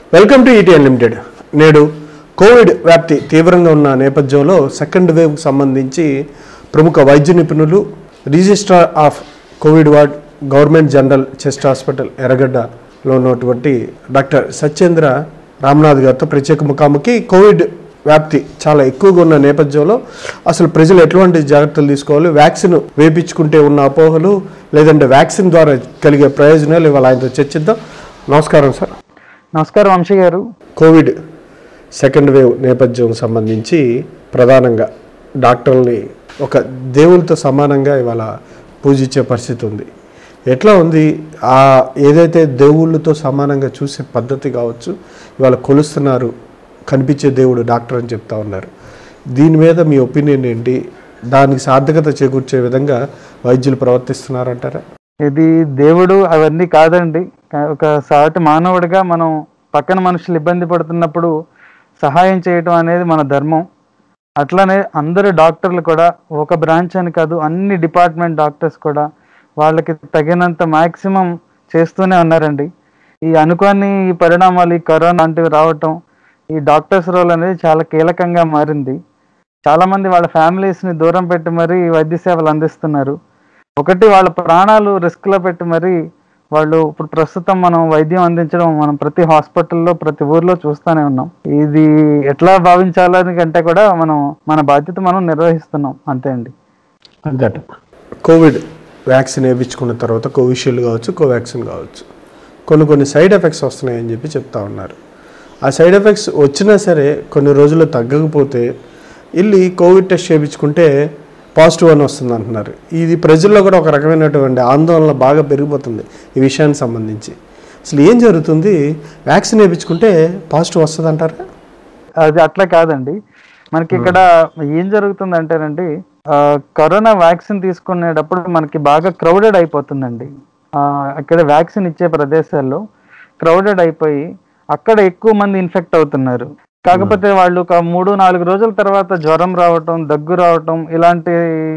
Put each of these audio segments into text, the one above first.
Welcome to ET unlimited నేడు Covid వ్యాప్తి తీవ్రంగా ఉన్న నేపథ్యంలో సెకండ్ వేవ్కి సంబంధించి ప్రముఖ వైద్య నిపుణులు registrar of Covid ward government general chest hospital ఎర్రగడ్డలో ఉన్నటువంటి డాక్టర్ సత్యేంద్ర రామ్నాథ్ గారితో ప్రత్యేక ముఖాముఖి కోవిడ్ వ్యాప్తి చాలా ఎక్కువగా ఉన్న నేపథ్యంలో అసలు ప్రజలు ఎటువంటి జాగ్రత్తలు తీసుకోవాలి వ్యాక్సిన్ వేపించుకుంటే ఉన్న అపోహలు లేదంటే వ్యాక్సిన్ ద్వారా కలిగే ప్రయోజనాలు ఇవాళ ఆయనతో చర్చిద్దాం నమస్కారం సార్ నమస్కారం వంశీ గారు కోవిడ్ సెకండ్ వేవ్ నేపథ్యం సంబంధించి ప్రధానంగా డాక్టర్ని ఒక దేవునితో సమానంగా ఇవాళ పూజించే పరిస్థితి ఉంది ఎట్లా ఉంది ఆ ఏదైతే దేవుళ్ళతో సమానంగా చూసే పద్ధతి కావచ్చు ఇవాళ కొలుస్తున్నారు కనిపించే దేవుడు డాక్టర్ అని చెప్తా ఉన్నారు దీని మీద మీ ఒపీనియన్ ఏంటి దానికి సార్థకత చేకూర్చే విధంగా వైద్యులు ప్రవర్తిస్తున్నారంటారా ఇది దేవుడు అవన్నీ కాదండి కా- ఒక సాటి మానవుడిగా మనం పక్కన మనుషులు ఇబ్బంది పడుతున్నప్పుడు సహాయం చేయటం అనేది మన ధర్మం అట్లనే అందరు డాక్టర్లు కూడా ఒక బ్రాంచ్ అని కాదు అన్ని డిపార్ట్మెంట్ డాక్టర్స్ కూడా వాళ్ళకి తగినంత మాక్సిమం చేస్తూనే ఉన్నారండి ఈ అనుకోని ఈ పరిణామాలు ఈ కరోనా లాంటివి రావటం ఈ డాక్టర్స్ రోల్ అనేది చాలా కీలకంగా మారింది చాలా మంది వాళ్ళ families ని దూరం పెట్టి మరీ వైద్య సేవలు అందిస్తున్నారు ఒకటి వాళ్ళ ప్రాణాలు risk లో పెట్టి మరి వాళ్ళు ఇప్పుడు ప్రస్తుతం మనం వైద్యం అందించడం మనం ప్రతి హాస్పిటల్లో ప్రతి ఊర్లో చూస్తూనే ఉన్నాం ఇది ఎట్లా భావించాలని కంటే కూడా మనం మన బాధ్యత మనం నిర్వహిస్తున్నాం అంతే అండి అంతేట కోవిడ్ వ్యాక్సిన్ వేయించుకున్న తర్వాత కోవిషీల్డ్ కావచ్చు కోవాక్సిన్ కావచ్చు కొన్ని కొన్ని సైడ్ ఎఫెక్ట్స్ వస్తున్నాయని చెప్పి చెప్తా ఉన్నారు ఆ సైడ్ ఎఫెక్ట్స్ వచ్చినా సరే కొన్ని రోజులు తగ్గకపోతే వెళ్ళి కోవిడ్ టెస్ట్ చేయించుకుంటే పాజిటివ్ అని వస్తుంది అంటున్నారు ఇది ప్రజల్లో కూడా ఒక రకమైనటువంటి ఆందోళన బాగా పెరిగిపోతుంది ఈ విషయానికి సంబంధించి అసలు ఏం జరుగుతుంది వ్యాక్సిన్ వేయించుకుంటే పాజిటివ్ వస్తుంది అంటారా అది అట్లా కాదండి మనకి ఇక్కడ ఏం జరుగుతుంది అంటేనండి ఆ, కరోనా వ్యాక్సిన్ తీసుకునేటప్పుడు మనకి బాగా క్రౌడెడ్ అయిపోతుందండి ఆ, అక్కడ వ్యాక్సిన్ ఇచ్చే ప్రదేశాల్లో క్రౌడెడ్ అయిపోయి అక్కడ ఎక్కువ మంది ఇన్ఫెక్ట్ అవుతున్నారు కాకపోతే వాళ్ళు ఒక మూడు నాలుగు రోజుల తర్వాత జ్వరం రావటం దగ్గు రావటం ఇలాంటి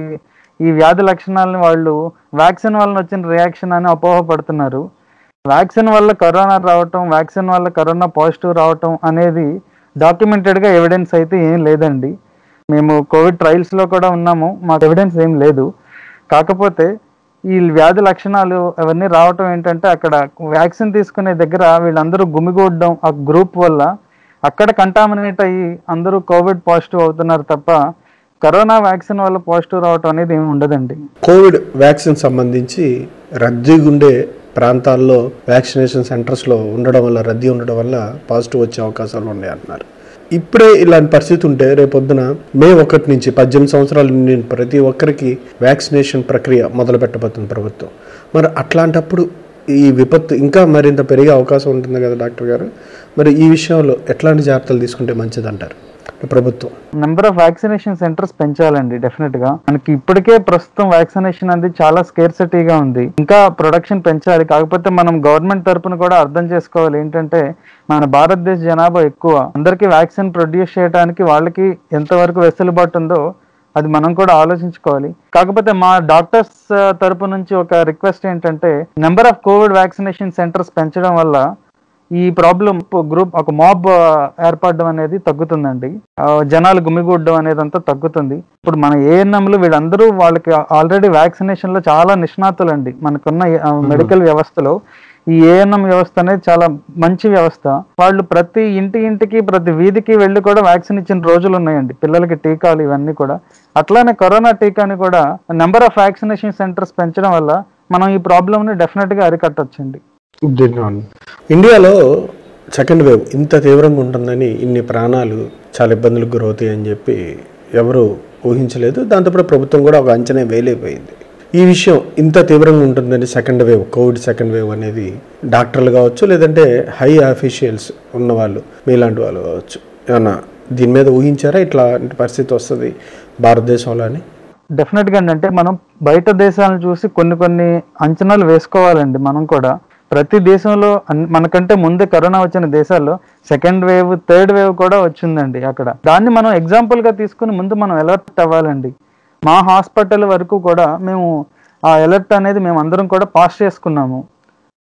ఈ వ్యాధి లక్షణాలను వాళ్ళు వ్యాక్సిన్ వలన వచ్చిన రియాక్షన్ అని అపోహపడుతున్నారు వ్యాక్సిన్ వల్ల కరోనా రావటం వ్యాక్సిన్ వల్ల కరోనా పాజిటివ్ రావటం అనేది డాక్యుమెంటెడ్గా ఎవిడెన్స్ అయితే ఏం లేదండి మేము కోవిడ్ ట్రయల్స్లో కూడా ఉన్నాము మాకు ఎవిడెన్స్ ఏం లేదు కాకపోతే ఈ వ్యాధి లక్షణాలు అవన్నీ రావటం ఏంటంటే అక్కడ వ్యాక్సిన్ తీసుకునే దగ్గర వీళ్ళందరూ గుమిగూడడం ఆ గ్రూప్ వల్ల అక్కడ కంటామినేట్ అయ్యి అందరూ కోవిడ్ పాజిటివ్ అవుతున్నారు తప్ప కరోనా వ్యాక్సిన్ వల్ల పాజిటివ్ రావటం అనేది ఏమి ఉండదండి కోవిడ్ వ్యాక్సిన్ సంబంధించి రద్దీగా ఉండే ప్రాంతాల్లో వ్యాక్సినేషన్ సెంటర్స్లో ఉండడం వల్ల రద్దీ ఉండడం వల్ల పాజిటివ్ వచ్చే అవకాశాలు ఉన్నాయి అంటున్నారు ఇప్పుడే ఇలాంటి పరిస్థితి ఉంటే రేపొద్దున మే ఒకటి నుంచి పద్దెనిమిది సంవత్సరాల నిండిన ప్రతి ఒక్కరికి వ్యాక్సినేషన్ ప్రక్రియ మొదలు పెట్టబోతుంది ప్రభుత్వం మరి అట్లాంటప్పుడు ఈ విపత్తు ఇంకా మరింత పెరిగే అవకాశం ఉంటుంది కదా డాక్టర్ గారు మరి ఈ విషయంలో ఎట్లాంటి జాగ్రత్తలు తీసుకుంటే మంచిదంటారు ప్రభుత్వం నెంబర్ ఆఫ్ వ్యాక్సినేషన్ సెంటర్స్ పెంచాలండి డెఫినెట్ గా మనకి ఇప్పటికే ప్రస్తుతం వ్యాక్సినేషన్ అనేది చాలా స్కేర్సిటీగా ఉంది ఇంకా ప్రొడక్షన్ పెంచాలి కాకపోతే మనం గవర్నమెంట్ తరపున కూడా అర్థం చేసుకోవాలి ఏంటంటే మన భారతదేశ జనాభా ఎక్కువ అందరికీ వ్యాక్సిన్ ప్రొడ్యూస్ చేయడానికి వాళ్ళకి ఎంతవరకు వెసులుబాటు ఉందో అది మనం కూడా ఆలోచించుకోవాలి కాకపోతే మా డాక్టర్స్ తరపు నుంచి ఒక రిక్వెస్ట్ ఏంటంటే number of Covid vaccination centres పెంచడం వల్ల ఈ ప్రాబ్లం గ్రూప్ ఒక మాబ్ ఏర్పడడం అనేది తగ్గుతుందండి ఆ, జనాలు గుమిగూడడం అనేది అంతా తగ్గుతుంది ఇప్పుడు మన ఏఎన్ఎంలు వీళ్ళందరూ వాళ్ళకి ఆల్రెడీ వ్యాక్సినేషన్ లో చాలా నిష్ణాతులండి మనకున్న మెడికల్ వ్యవస్థలో ఈ ఏఎన్ఎం వ్యవస్థ అనేది చాలా మంచి వ్యవస్థ వాళ్ళు ప్రతి ఇంటి ఇంటికి ప్రతి వీధికి వెళ్ళి కూడా వ్యాక్సిన్ ఇచ్చిన రోజులు ఉన్నాయండి పిల్లలకి టీకాలు ఇవన్నీ కూడా అట్లానే కరోనా టీకాని కూడా నెంబర్ ఆఫ్ వ్యాక్సినేషన్ సెంటర్స్ పెంచడం వల్ల మనం ఈ ప్రాబ్లమ్ని డెఫినెట్గా అరికట్టొచ్చండి దీన్ని ఇండియాలో సెకండ్ వేవ్ ఇంత తీవ్రంగా ఉంటుందని ఇన్ని ప్రాణాలు చాలా ఇబ్బందులకు గురవుతాయని చెప్పి ఎవరు ఊహించలేదు దాంతోపాటు ప్రభుత్వం కూడా ఒక అంచనా వేలైపోయింది ఈ విషయం ఇంత తీవ్రంగా ఉంటుందని second wave Covid second wave అనేది డాక్టర్లు కావచ్చు లేదంటే హై అఫీషియల్స్ ఉన్నవాళ్ళు మీలాంటి వాళ్ళు కావచ్చు ఏమన్నా దీని మీద ఊహించారా ఇట్లాంటి పరిస్థితి వస్తుంది భారతదేశంలో అని డెఫినెట్గా అంటే మనం బయట దేశాలను చూసి కొన్ని కొన్ని అంచనాలు వేసుకోవాలండి మనం కూడా ప్రతి దేశంలో అన్- మనకంటే ముందే కరోనా వచ్చిన దేశాల్లో సెకండ్ వేవ్ థర్డ్ వేవ్ కూడా వచ్చిందండి అక్కడ దాన్ని మనం ఎగ్జాంపుల్ గా తీసుకుని ముందు మనం అలర్ట్ అవ్వాలండి మా హాస్పిటల్ వరకు కూడా మేము ఆ అలర్ట్ అనేది మేము అందరం కూడా పాస్ చేసుకున్నాము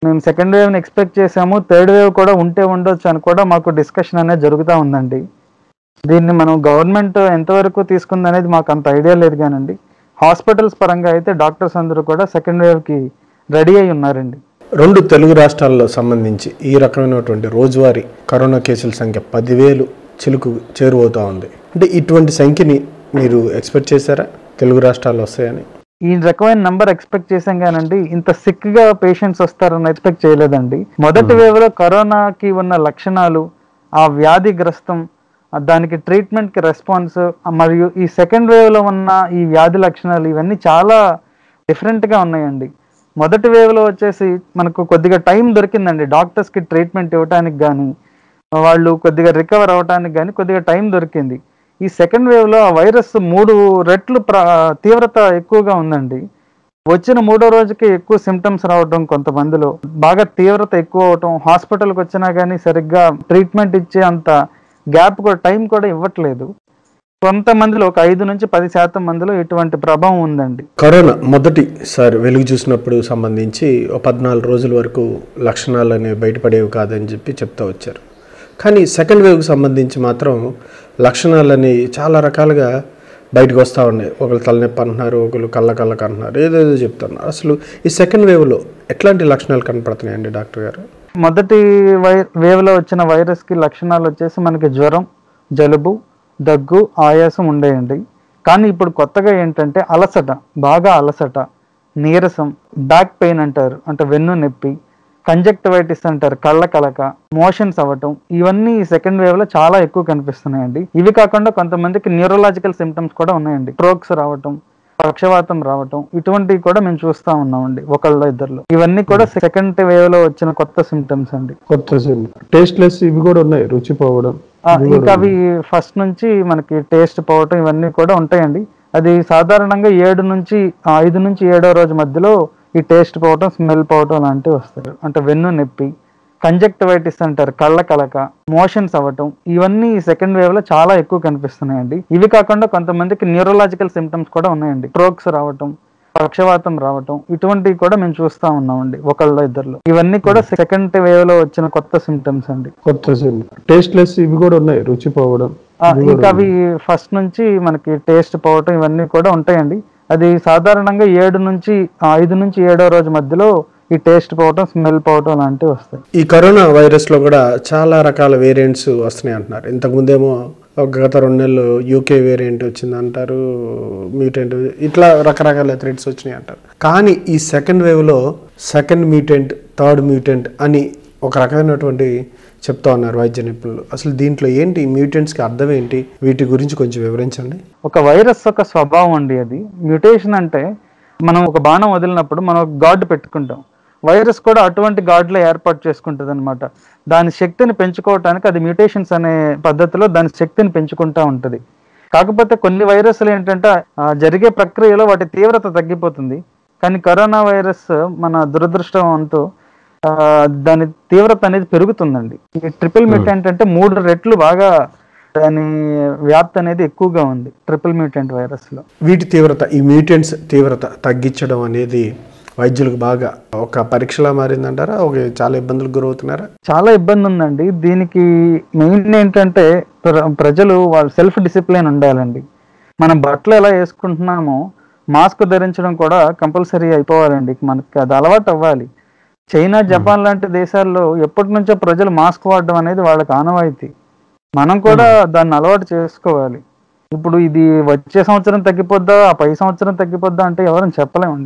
మేము సెకండ్ వేవ్ని ఎక్స్పెక్ట్ చేసాము థర్డ్ వేవ్ కూడా ఉంటే ఉండొచ్చు అని కూడా మాకు డిస్కషన్ అనేది జరుగుతూ ఉందండి దీన్ని మనం గవర్నమెంట్ ఎంతవరకు తీసుకుంది అనేది మాకు అంత ఐడియా లేదు కానండి హాస్పిటల్స్ పరంగా అయితే డాక్టర్స్ అందరూ కూడా సెకండ్ వేవ్కి రెడీ అయి ఉన్నారండి రెండు తెలుగు రాష్ట్రాల్లో సంబంధించి ఈ రకమైనటువంటి రోజువారీ కరోనా కేసుల సంఖ్య పదివేలు చిలుకు చేరువవుతూ ఉంది అంటే ఇటువంటి సంఖ్యని మీరు ఎక్స్పెక్ట్ చేశారా తెలుగు రాష్ట్రాల్లో వస్తాయని ఈ రకమైన నంబర్ ఎక్స్పెక్ట్ చేసాం కానండి ఇంత సిక్ గా పేషెంట్స్ వస్తారని ఎక్స్పెక్ట్ చేయలేదండి మొదటి వేవ్ లో కరోనాకి ఉన్న లక్షణాలు ఆ వ్యాధిగ్రస్తం ఆ దానికి ట్రీట్మెంట్ కి రెస్పాన్స్ మరియు ఈ సెకండ్ వేవ్ లో ఉన్న ఈ వ్యాధి లక్షణాలు ఇవన్నీ చాలా డిఫరెంట్ గా ఉన్నాయండి మొదటి వేవ్ లో వచ్చేసి మనకు కొద్దిగా టైం దొరికిందండి డాక్టర్స్ కి ట్రీట్మెంట్ ఇవ్వడానికి కానీ వాళ్ళు కొద్దిగా రికవర్ అవ్వడానికి కానీ కొద్దిగా టైం దొరికింది ఈ సెకండ్ వేవ్ లో ఆ వైరస్ మూడు రెట్లు ప్ర- తీవ్రత ఎక్కువగా ఉందండి వచ్చిన మూడో రోజుకి ఎక్కువ సిమ్టమ్స్ రావటం కొంతమందిలో బాగా తీవ్రత ఎక్కువ అవటం హాస్పిటల్కి వచ్చినా కానీ సరిగ్గా ట్రీట్మెంట్ ఇచ్చే అంత గ్యాప్ కూడా టైం కూడా ఇవ్వట్లేదు కొంతమందిలో ఒక ఐదు నుంచి పది శాతం మందిలో ఇటువంటి ప్రభావం ఉందండి కరోనా మొదటిసారి వెలుగు చూసినప్పుడు సంబంధించి ఒక పద్నాలుగు రోజుల వరకు లక్షణాలు అనేవి బయటపడేవి కాదని చెప్పి చెప్తా వచ్చారు కానీ సెకండ్ వేవ్కి సంబంధించి మాత్రం లక్షణాలని చాలా రకాలుగా బయటకు వస్తూ ఉన్నాయి ఒకరు తలనొప్పి అంటున్నారు ఒకరు కళ్ళ కళ్ళకు అంటున్నారు ఏదేదో చెప్తున్నారు అసలు ఈ సెకండ్ వేవ్లో ఎట్లాంటి లక్షణాలు కనపడుతున్నాయండి డాక్టర్ గారు మొదటి వై వేవ్లో వచ్చిన వైరస్కి లక్షణాలు వచ్చేసి మనకి జ్వరం జలుబు దగ్గు ఆయాసం ఉండేయండి కానీ ఇప్పుడు కొత్తగా ఏంటంటే అలసట బాగా అలసట నీరసం బ్యాక్ పెయిన్ అంటారు అంటే వెన్ను నొప్పి కంజక్టివైటిస్ అంటారు కళ్ళ కలక మోషన్స్ అవ్వటం ఇవన్నీ ఈ సెకండ్ వేవ్ లో చాలా ఎక్కువ కనిపిస్తున్నాయండి ఇవి కాకుండా కొంతమందికి న్యూరలాజికల్ సిమ్టమ్స్ కూడా ఉన్నాయండి స్ట్రోక్స్ రావటం పక్షవాతం రావటం ఇటువంటివి కూడా మేము చూస్తా ఉన్నామండి ఒకళ్ళ ఇద్దరులో ఇవన్నీ కూడా సెకండ్ వేవ్ లో వచ్చిన కొత్త సిమ్టమ్స్ అండి కొత్త టేస్ట్లెస్ ఇవి కూడా ఉన్నాయి రుచి పోవడం ఆ, ఇంకా అవి ఫస్ట్ నుంచి మనకి టేస్ట్ పోవటం ఇవన్నీ కూడా ఉంటాయండి అది సాధారణంగా ఏడు నుంచి ఆ, ఐదు నుంచి ఏడో రోజు మధ్యలో ఈ టేస్ట్ పోవటం స్మెల్ పోవటం లాంటివి వస్తాయి అంటే వెన్ను నొప్పి కంజక్టివైటిస్ అంటారు కళ్ళ కలక మోషన్స్ అవ్వటం ఇవన్నీ ఈ సెకండ్ వేవ్ లో చాలా ఎక్కువ కనిపిస్తున్నాయండి ఇవి కాకుండా కొంతమందికి న్యూరలాజికల్ సిమ్టమ్స్ కూడా ఉన్నాయండి స్ట్రోక్స్ రావటం పక్షవాతం రావటం ఇటువంటివి కూడా మేము చూస్తా ఉన్నామండి ఒకళ్ళ ఇద్దరులో ఇవన్నీ కూడా సెకండ్ వేవ్ లో వచ్చిన కొత్త సిమ్టమ్స్ అండి కొత్త టేస్ట్లెస్ ఇవి కూడా ఉన్నాయి రుచి పోవడం ఆ, ఇంకా అవి ఫస్ట్ నుంచి మనకి టేస్ట్ పోవటం ఇవన్నీ కూడా ఉంటాయండి అది సాధారణంగా ఏడు నుంచి ఆ, ఐదు నుంచి ఏడో రోజు మధ్యలో ఈ టేస్ట్ పోవటం స్మెల్ పోవటం లాంటివి వస్తాయి ఈ కరోనా వైరస్లో కూడా చాలా రకాల వేరియంట్స్ వస్తున్నాయి అంటున్నారు ఇంతకుముందేమో ఒక గత రెండు నెలలు యూకే వేరియంట్ వచ్చింది అంటారు మ్యూటెంట్ ఇట్లా రకరకాల థ్రెడ్స్ వచ్చినాయి అంటారు కానీ ఈ సెకండ్ వేవ్లో సెకండ్ మ్యూటెంట్ థర్డ్ మ్యూటెంట్ అని ఒక రకమైనటువంటి చెప్తా ఉన్నారు వైద్య నిపుణులు అసలు దీంట్లో ఏంటి మ్యూటెంట్స్కి అర్థం ఏంటి వీటి గురించి కొంచెం వివరించండి ఒక వైరస్ యొక్క స్వభావం అండి అది మ్యూటేషన్ అంటే మనం ఒక బాణం వదిలినప్పుడు మనం ఒక గాడ్ పెట్టుకుంటాం వైరస్ కూడా అటువంటి గాడ్లో ఏర్పాటు చేసుకుంటుంది అనమాట దాని శక్తిని పెంచుకోవటానికి అది మ్యూటేషన్స్ అనే పద్ధతిలో దాని శక్తిని పెంచుకుంటా ఉంటుంది కాకపోతే కొన్ని వైరస్లు ఏంటంటే ఆ, జరిగే ప్రక్రియలో వాటి తీవ్రత తగ్గిపోతుంది కానీ కరోనా వైరస్ మన దురదృష్టంతో ఆ, దాని తీవ్రత అనేది పెరుగుతుందండి ఈ ట్రిపుల్ మ్యూటెంట్ అంటే మూడు రెట్లు బాగా దాని వ్యాప్తి అనేది ఎక్కువగా ఉంది ట్రిపుల్ మ్యూటెంట్ వైరస్ లో వీటి తీవ్రత ఈ మ్యూటెంట్స్ తీవ్రత తగ్గించడం అనేది వైద్యులకు బాగా ఒక పరీక్షలా మారిందంటారా ఒక చాలా ఇబ్బందులకు గురవుతున్నారా చాలా ఇబ్బంది ఉందండి దీనికి మెయిన్ ఏంటంటే ప్ర- ప్రజలు వాళ్ళ సెల్ఫ్ డిసిప్లిన్ ఉండాలండి మనం బట్టలు ఎలా వేసుకుంటున్నామో మాస్క్ ధరించడం కూడా కంపల్సరీ అయిపోవాలండి మనకి అది అలవాటు అవ్వాలి చైనా జపాన్ లాంటి దేశాల్లో ఎప్పటి నుంచో ప్రజలు మాస్క్ వాడడం అనేది వాళ్ళకి ఆనవాయితీ మనం కూడా దాన్ని అలవాటు చేసుకోవాలి ఇప్పుడు ఇది వచ్చే సంవత్సరం తగ్గిపోద్దా ఆ పై సంవత్సరం తగ్గిపోద్దా అంటే ఎవరైనా చెప్పలేమండి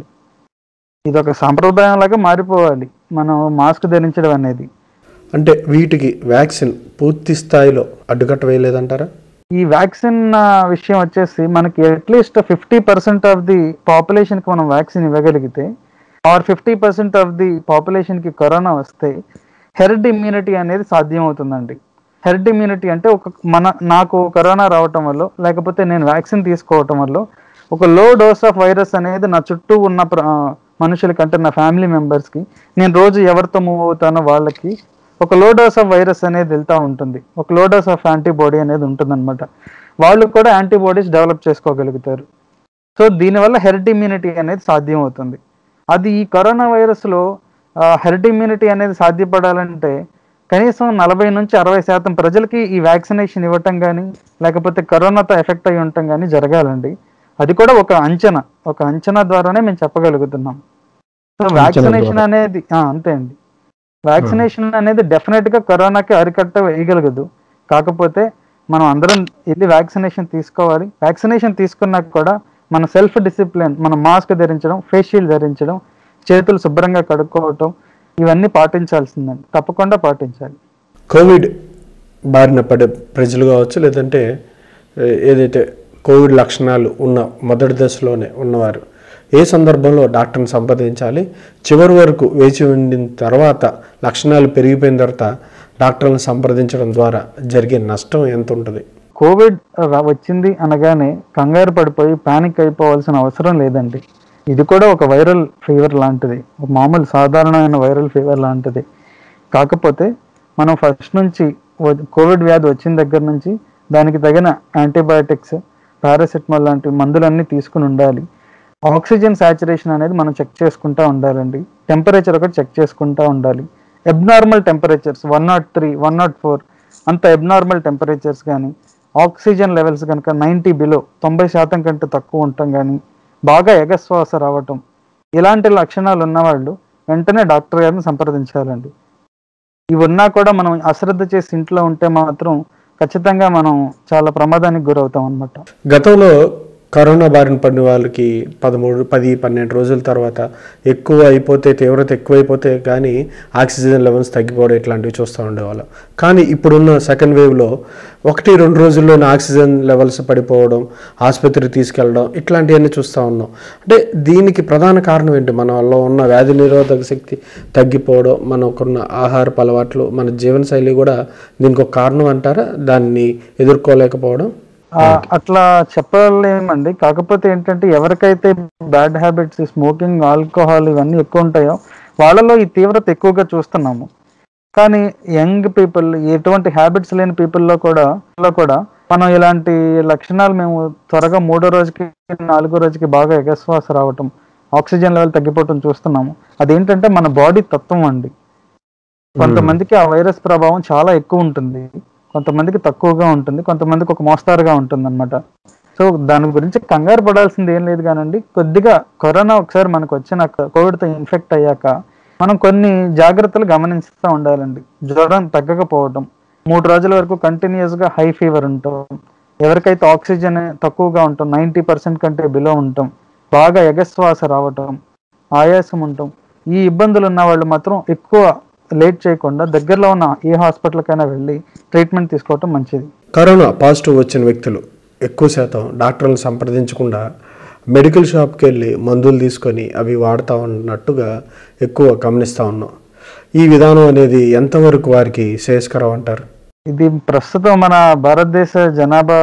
ఇది ఒక సాంప్రదాయం లాగా మారిపోవాలి మనం మాస్క్ ధరించడం అనేది అంటే వీటికి వ్యాక్సిన్ పూర్తి స్థాయిలో అడ్డుకట్ట వేయలేదంటారా ఈ వ్యాక్సిన్ ఆ, విషయం వచ్చేసి మనకి at least fifty percent of the పాపులేషన్కి మనం వ్యాక్సిన్ ఇవ్వగలిగితే or fifty percent of the పాపులేషన్కి కరోనా వస్తే హెర్డ్ ఇమ్యూనిటీ అనేది సాధ్యం అవుతుందండి హెర్డ్ ఇమ్యూనిటీ అంటే ఒక మన నాకు కరోనా రావటం వల్ల లేకపోతే నేను వ్యాక్సిన్ తీసుకోవటం వల్ల ఒక లో డోస్ ఆఫ్ వైరస్ అనేది నా చుట్టూ ఉన్న ప్ర- ఆ, మనుషులకి అంటే నా ఫ్యామిలీ మెంబర్స్కి నేను రోజు ఎవరితో మూవ్ అవుతానో వాళ్ళకి ఒక లో డోస్ ఆఫ్ వైరస్ అనేది వెళ్తూ ఉంటుంది ఒక లో డోస్ ఆఫ్ యాంటీబాడీ అనేది ఉంటుందన్నమాట వాళ్ళు కూడా యాంటీబాడీస్ డెవలప్ చేసుకోగలుగుతారు సో దీనివల్ల హెర్డ్ ఇమ్యూనిటీ అనేది సాధ్యం అవుతుంది అది ఈ కరోనా వైరస్లో హెర్డ్ ఇమ్యూనిటీ అనేది సాధ్యపడాలంటే కనీసం నలభై నుంచి అరవై శాతం ప్రజలకి ఈ వ్యాక్సినేషన్ ఇవ్వటం కానీ లేకపోతే కరోనాతో ఎఫెక్ట్ అయి ఉండటం కానీ జరగాలండి అది కూడా ఒక అంచనా ఒక అంచనా ద్వారానే మేము చెప్పగలుగుతున్నాం సో వ్యాక్సినేషన్ అనేది ఆ, అంతే అండి వ్యాక్సినేషన్ అనేది డెఫినెట్ గా కరోనాకి అరికట్ట వేయగలగదు కాకపోతే మనం అందరం వెళ్ళి వ్యాక్సినేషన్ తీసుకోవాలి వ్యాక్సినేషన్ తీసుకున్నాక కూడా మన సెల్ఫ్ డిసిప్లిన్ మన మాస్క్ ధరించడం ఫేస్ షీల్డ్ ధరించడం చేతులు శుభ్రంగా కడుక్కోవటం ఇవన్నీ పాటించాల్సిందండి తప్పకుండా పాటించాలి కోవిడ్ బారిన పడే ప్రజలు కావచ్చు లేదంటే ఏ- ఏదైతే కోవిడ్ లక్షణాలు ఉన్న మొదటి దశలోనే ఉన్నవారు ఏ సందర్భంలో డాక్టర్ని సంప్రదించాలి చివరి వరకు వేచి ఉండిన తర్వాత లక్షణాలు పెరిగిపోయిన తర్వాత డాక్టర్లను సంప్రదించడం ద్వారా జరిగే నష్టం ఎంత ఉంటుంది కోవిడ్ రా- వచ్చింది అనగానే కంగారు పడిపోయి పానిక్ అయిపోవాల్సిన అవసరం లేదండి ఇది కూడా ఒక వైరల్ ఫీవర్ లాంటిది ఒక మామూలు సాధారణమైన వైరల్ ఫీవర్ లాంటిది కాకపోతే మనం ఫస్ట్ నుంచి వ- కోవిడ్ వ్యాధి వచ్చిన దగ్గర నుంచి దానికి తగిన యాంటీబయాటిక్స్ పారాసెటమాల్ లాంటి మందులన్నీ తీసుకుని ఉండాలి ఆక్సిజన్ సాచురేషన్ అనేది మనం చెక్ చేసుకుంటా ఉండాలండి టెంపరేచర్ ఒకటి చెక్ చేసుకుంటా ఉండాలి abnormal temperatures one nought three one nought four అంత అబ్నార్మల్ టెంపరేచర్స్ కానీ ఆక్సిజన్ లెవెల్స్ కనుక నైంటీ బిలో తొంభై శాతం కంటే తక్కువ ఉండటం కానీ బాగా ఎగశ్వాస రావటం ఇలాంటి లక్షణాలు ఉన్నవాళ్ళు వెంటనే డాక్టర్ గారిని సంప్రదించాలండి ఇవి ఉన్నా కూడా మనం అశ్రద్ధ చేసి ఇంట్లో ఉంటే మాత్రం ఖచ్చితంగా మనం చాలా ప్రమాదానికి గురవుతాం అన్నమాట గతంలో కరోనా బారిన పడిన వాళ్ళకి పదమూడు పది పన్నెండు రోజుల తర్వాత ఎక్కువ అయిపోతే తీవ్రత ఎక్కువైపోతే కానీ ఆక్సిజన్ లెవెల్స్ తగ్గిపోవడం ఇట్లాంటివి చూస్తూ ఉండేవాళ్ళం కానీ ఇప్పుడున్న సెకండ్ వేవ్లో ఒకటి రెండు రోజుల్లోనే ఆక్సిజన్ లెవెల్స్ పడిపోవడం ఆసుపత్రికి తీసుకెళ్ళడం ఇట్లాంటివన్నీ చూస్తూ ఉన్నాం అంటే దీనికి ప్రధాన కారణం ఏంటి మనలో ఉన్న వ్యాధి నిరోధక శక్తి తగ్గిపోవడం మనకున్న ఆహారపు అలవాట్లు మన జీవనశైలి కూడా దీనికి ఒక కారణం అంటారా దాన్ని ఎదుర్కోలేకపోవడం ఆ, అట్లా చెప్పలేమండి కాకపోతే ఏంటంటే ఎవరికైతే బ్యాడ్ హ్యాబిట్స్ స్మోకింగ్ ఆల్కహాల్ ఇవన్నీ ఎక్కువ ఉంటాయో వాళ్ళలో ఈ తీవ్రత ఎక్కువగా చూస్తున్నాము కానీ యంగ్ పీపుల్ ఎటువంటి హ్యాబిట్స్ లేని పీపుల్లో కూడా లో కూడా మనం ఇలాంటి లక్షణాలు మేము త్వరగా మూడో రోజుకి నాలుగో రోజుకి బాగా ఎగశ్వాస రావటం ఆక్సిజన్ లెవెల్ తగ్గిపోవటం చూస్తున్నాము అదేంటంటే మన బాడీ తత్వం అండి కొంతమందికి ఆ వైరస్ ప్రభావం చాలా ఎక్కువ ఉంటుంది కొంతమందికి తక్కువగా ఉంటుంది కొంతమందికి ఒక మోస్తారుగా ఉంటుంది అనమాట సో దాని గురించి కంగారు పడాల్సింది ఏం లేదు కానండి కొద్దిగా కరోనా ఒకసారి మనకు వచ్చినాక కోవిడ్తో ఇన్ఫెక్ట్ అయ్యాక మనం కొన్ని జాగ్రత్తలు గమనిస్తూ ఉండాలండి జ్వరం తగ్గకపోవడం మూడు రోజుల వరకు కంటిన్యూస్ గా హై ఫీవర్ ఉంటాం ఎవరికైతే ఆక్సిజన్ తక్కువగా ఉంటాం నైంటీ పర్సెంట్ కంటే బిలో ఉంటాం బాగా ఎగశ్వాస రావటం ఆయాసం ఉంటాం ఈ ఇబ్బందులు ఉన్న వాళ్ళు మాత్రం ఎక్కువ లేట్ చేయకుండా దగ్గరలో ఉన్న ఏ హాస్పిటల్కైనా వెళ్ళి ట్రీట్మెంట్ తీసుకోవటం మంచిది కరోనా పాజిటివ్ వచ్చిన వ్యక్తులు ఎక్కువ శాతం డాక్టర్లను సంప్రదించకుండా మెడికల్ షాప్కి వెళ్ళి మందులు తీసుకొని అవి వాడుతూ ఉన్నట్టుగా ఎక్కువ గమనిస్తూ ఉన్నాం ఈ విధానం అనేది ఎంతవరకు వారికి శ్రేయస్కరం అంటారు ఇది ప్రస్తుతం మన భారతదేశ జనాభా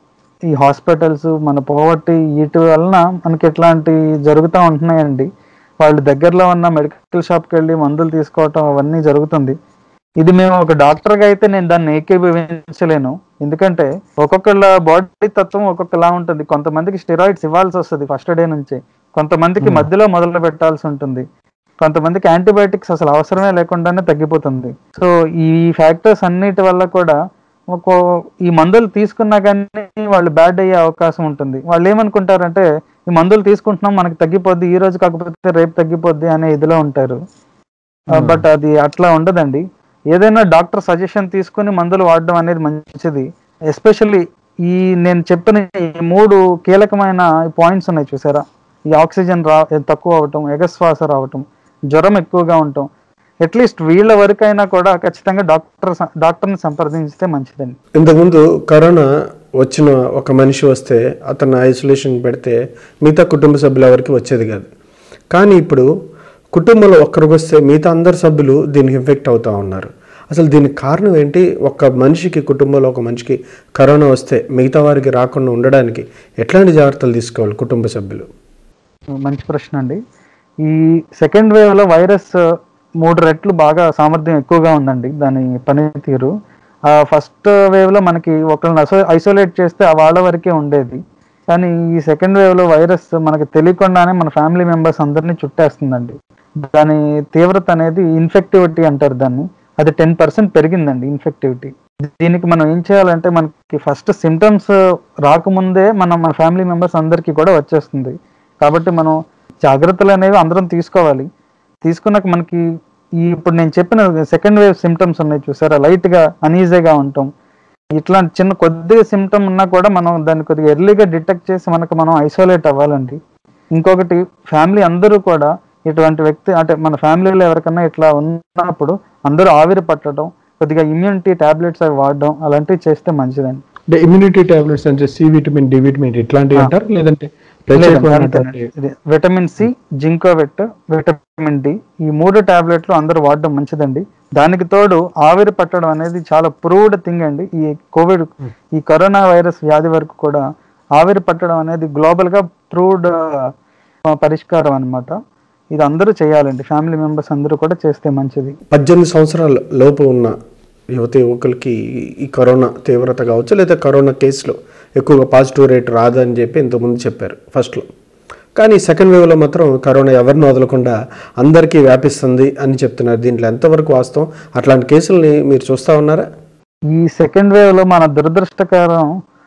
ఈ హాస్పిటల్స్ మన పోవర్టీ వీటి వలన మనకి ఇట్లాంటి జరుగుతూ ఉంటున్నాయండి వాళ్ళు దగ్గరలో ఉన్న మెడికల్ షాప్కి వెళ్ళి మందులు తీసుకోవటం అవన్నీ జరుగుతుంది ఇది మేము ఒక డాక్టర్గా అయితే నేను దాన్ని ఏకీభవించలేను ఎందుకంటే ఒక్కొక్కళ్ళ బాడీ తత్వం ఒక్కొక్కలా ఉంటుంది కొంతమందికి స్టెరాయిడ్స్ ఇవ్వాల్సి వస్తుంది ఫస్ట్ డే నుంచి కొంతమందికి మధ్యలో మొదలు పెట్టాల్సి ఉంటుంది కొంతమందికి యాంటీబయాటిక్స్ అసలు అవసరమే లేకుండానే తగ్గిపోతుంది సో ఈ ఫ్యాక్టర్స్ అన్నిటి వల్ల కూడా ఒక ఈ మందులు తీసుకున్నా కానీ వాళ్ళు బ్యాడ్ అయ్యే అవకాశం ఉంటుంది వాళ్ళు ఏమనుకుంటారంటే ఈ మందులు తీసుకుంటున్నాం మనకి తగ్గిపోద్ది ఈ రోజు కాకపోతే రేపు తగ్గిపోద్ది అనే ఇదిలో ఉంటారు బట్ అది అట్లా ఉండదండి ఏదైనా డాక్టర్ సజెషన్ తీసుకుని మందులు వాడడం అనేది మంచిది ఎస్పెషల్లీ ఈ నేను చెప్పిన ఈ మూడు కీలకమైన పాయింట్స్ ఉన్నాయి చూసారా ఈ ఆక్సిజన్ రా తక్కువ అవటం ఎగశ్వాస రావటం జ్వరం ఎక్కువగా ఉండటం అట్లీస్ట్ వీళ్ళ వరకైనా కూడా ఖచ్చితంగా డాక్టర్ డాక్టర్ని సంప్రదించితే మంచిదండి ఇంతకుముందు కరోనా వచ్చిన ఒక మనిషి వస్తే అతను ఐసోలేషన్ పెడితే మిగతా కుటుంబ సభ్యులు ఎవరికి వచ్చేది కాదు కానీ ఇప్పుడు కుటుంబంలో ఒక్కరికి వస్తే మిగతా అందరు సభ్యులు దీనికి ఎఫెక్ట్ అవుతూ ఉన్నారు అసలు దీనికి కారణం ఏంటి ఒక మనిషికి కుటుంబంలో ఒక మనిషికి కరోనా వస్తే మిగతా వారికి రాకుండా ఉండడానికి ఎట్లాంటి జాగ్రత్తలు తీసుకోవాలి కుటుంబ సభ్యులు మంచి ప్రశ్న అండి ఈ సెకండ్ వేవ్ లో వైరస్ మూడు రెట్లు బాగా సామర్థ్యం ఎక్కువగా ఉందండి దాని పనితీరు ఆ ఫస్ట్ వేవ్ లో మనకి ఒకరిని ఐసోలేట్ చేస్తే ఆ వాళ్ళ వరకే ఉండేది కానీ ఈ సెకండ్ వేవ్ లో వైరస్ మనకి తెలియకుండానే మన ఫ్యామిలీ మెంబర్స్ అందరినీ చుట్టేస్తుందండి దాని తీవ్రత అనేది ఇన్ఫెక్టివిటీ అంటారు దాన్ని అది టెన్ పర్సెంట్ పెరిగిందండి ఇన్ఫెక్టివిటీ దీనికి మనం ఏం చేయాలంటే మనకి ఫస్ట్ సిమ్టమ్స్ రాకముందే మనం మన ఫ్యామిలీ మెంబర్స్ అందరికీ కూడా వచ్చేస్తుంది కాబట్టి మనం జాగ్రత్తలు అనేవి అందరం తీసుకోవాలి తీసుకున్నాక మనకి ఈ ఇప్పుడు నేను చెప్పిన సెకండ్ వేవ్ సిమ్టమ్స్ ఉన్నాయి చూసారా లైట్ గా అనీజీగా ఉంటాం ఇట్లాంటి చిన్న కొద్దిగా సిమ్టమ్ ఉన్నా కూడా మనం దాన్ని కొద్దిగా ఎర్లీగా డిటెక్ట్ చేసి మనకు మనం ఐసోలేట్ అవ్వాలండి ఇంకొకటి ఫ్యామిలీ అందరూ కూడా ఇటువంటి వ్యక్తి అంటే మన ఫ్యామిలీలో ఎవరికన్నా ఇట్లా ఉన్నప్పుడు అందరూ ఆవిరి పట్టడం కొద్దిగా ఇమ్యూనిటీ టాబ్లెట్స్ అవి వాడడం అలాంటివి చేస్తే మంచిదండి అంటే ఇమ్యూనిటీ టాబ్లెట్స్ అంటే సి విటమిన్ డి విటమిన్ ఇట్లాంటివి ఆ. అంటారు లేదంటే లేదండి, ప్రత్యేకమైనటువంటి అంతేనండి. ఇది vitamin C Zincovit vitamin D ఈ మూడు టాబ్లెట్లు అందరూ వాడడం మంచిదండి దానికి తోడు ఆవిరి పట్టడం అనేది చాలా ప్రూవ్డ్ థింగ్ అండి ఈ కోవిడ్ ఈ కరోనా వైరస్ వ్యాధి వరకు కూడా ఆవిరి పట్టడం అనేది గ్లోబల్ గా ప్రూవ్డ్ పరిష్కారం అన్నమాట ఇది అందరూ చేయాలండి ఫ్యామిలీ మెంబర్స్ అందరూ కూడా చేస్తే మంచిది పద్దెనిమిది సంవత్సరాల లోపు ఉన్న యువత యువకులకి ఈ కరోనా తీవ్రత కావచ్చు లేదా కరోనా కేసులో ఎక్కువగా పాజిటివ్ రేట్ రాదని చెప్పి ఇంతకుముందు చెప్పారు ఫస్ట్లో కానీ సెకండ్ వేవ్లో మాత్రం కరోనా ఎవరిని వదలకుండా అందరికీ వ్యాపిస్తుంది అని చెప్తున్నారు దీంట్లో ఎంతవరకు వాస్తవం అట్లాంటి కేసుల్ని మీరు చూస్తూ ఉన్నారా ఈ సెకండ్ వేవ్ లో మన దురదృష్టకరం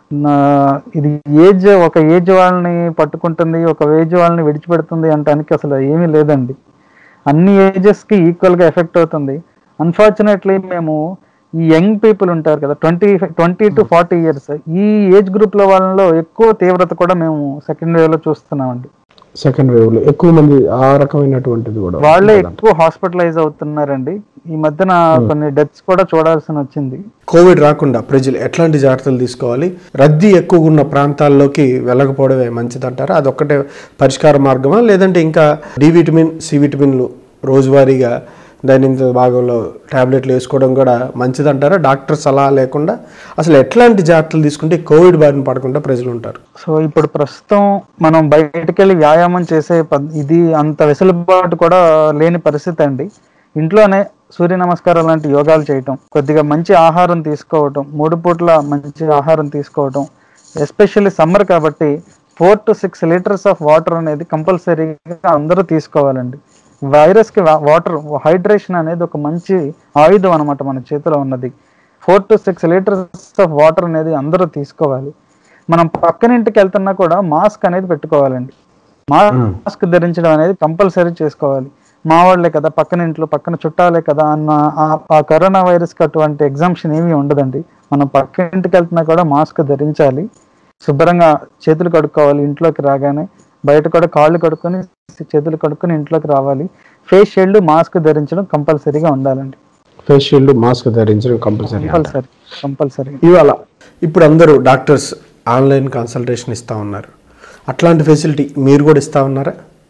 నా- ఇది ఏజ్ ఒక ఏజ్ వాళ్ళని పట్టుకుంటుంది ఒక ఏజ్ వాళ్ళని విడిచిపెడుతుంది అనడానికి అసలు ఏమీ లేదండి అన్ని ఏజెస్ కి ఈక్వల్ గా ఎఫెక్ట్ అవుతుంది అన్ఫార్చునేట్లీ మేము ఈ యంగ్ పీపుల్ ఉంటారు కదా twenty twenty to forty years ఈ ఏజ్ గ్రూప్ లో వాళ్ళలో ఎక్కువ తీవ్రత కూడా మేము సెకండ్ వేవ్ లో చూస్తున్నామండి సెకండ్ వేవ్లో ఎక్కువ మంది ఆ రకమైనటువంటిది కూడా వాళ్ళే ఎక్కువ హాస్పిటలైజ్ అవుతున్నారండి ఈ మధ్యన కొన్ని డెత్స్ కూడా చూడాల్సి వచ్చింది కోవిడ్ రాకుండా ప్రజలు ఎట్లాంటి జాగ్రత్తలు తీసుకోవాలి రద్దీ ఎక్కువగా ఉన్న ప్రాంతాల్లోకి వెళ్ళకపోవడమే మంచిదంటారా అదొక్కటే పరిష్కార మార్గమా లేదంటే ఇంకా డి విటమిన్ సి విటమిన్లు రోజువారీగా దైనందిన భాగంలో టాబ్లెట్లు వేసుకోవడం కూడా మంచిదంటారా డాక్టర్ సలహా లేకుండా అసలు ఎట్లాంటి జాగ్రత్తలు తీసుకుంటే కోవిడ్ బారిన పడకుండా ప్రజలు ఉంటారు సో ఇప్పుడు ప్రస్తుతం మనం బయటకు వెళ్ళి వ్యాయామం చేసే పద్- ఇది అంత వెసులుబాటు కూడా లేని పరిస్థితి అండి ఇంట్లోనే సూర్య నమస్కారం లాంటి యోగాలు చేయటం కొద్దిగా మంచి ఆహారం తీసుకోవటం మూడు పూట్ల మంచి ఆహారం తీసుకోవటం ఎస్పెషల్లీ సమ్మర్ కాబట్టి four to six litres of water అనేది కంపల్సరీగా అందరూ తీసుకోవాలండి వైరస్ కి వాటర్ హైడ్రేషన్ అనేది ఒక మంచి ఆయుధం అనమాట మన చేతిలో ఉన్నది four to six litres of water అనేది అందరూ తీసుకోవాలి మనం పక్కన ఇంటికి వెళ్తున్నా కూడా మాస్క్ అనేది పెట్టుకోవాలండి మాస్క్ ధరించడం అనేది కంపల్సరీ చేసుకోవాలి మా వాళ్ళే కదా పక్కన ఇంట్లో పక్కన చుట్టాలే కదా అన్న ఆ- ఆ కరోనా వైరస్ కి అటువంటి ఎగ్జామ్షన్ ఏమీ ఉండదండి మనం పక్క ఇంటికి వెళ్తున్నా కూడా మాస్క్ ధరించాలి శుభ్రంగా చేతులు కడుక్కోవాలి ఇంట్లోకి రాగానే బయట కూడా కాళ్ళు కడుక్కొని చేతులు కడుక్కొని ఇంట్లోకి రావాలి ఫేస్ షీల్డ్ మాస్క్ ధరించడం కంపల్సరీగా ఉండాలండి ఫేస్ షీల్డ్ మాస్క్ ధరించడం కంపల్సరీ కంపల్సరీ కంపల్సరీ ఇవాళ ఇప్పుడు అందరూ డాక్టర్స్ ఆన్లైన్ కన్సల్టేషన్ ఇస్తూ ఉన్నారు అట్లాంటి ఫెసిలిటీ మీరు కూడా ఇస్తా ఉన్నారా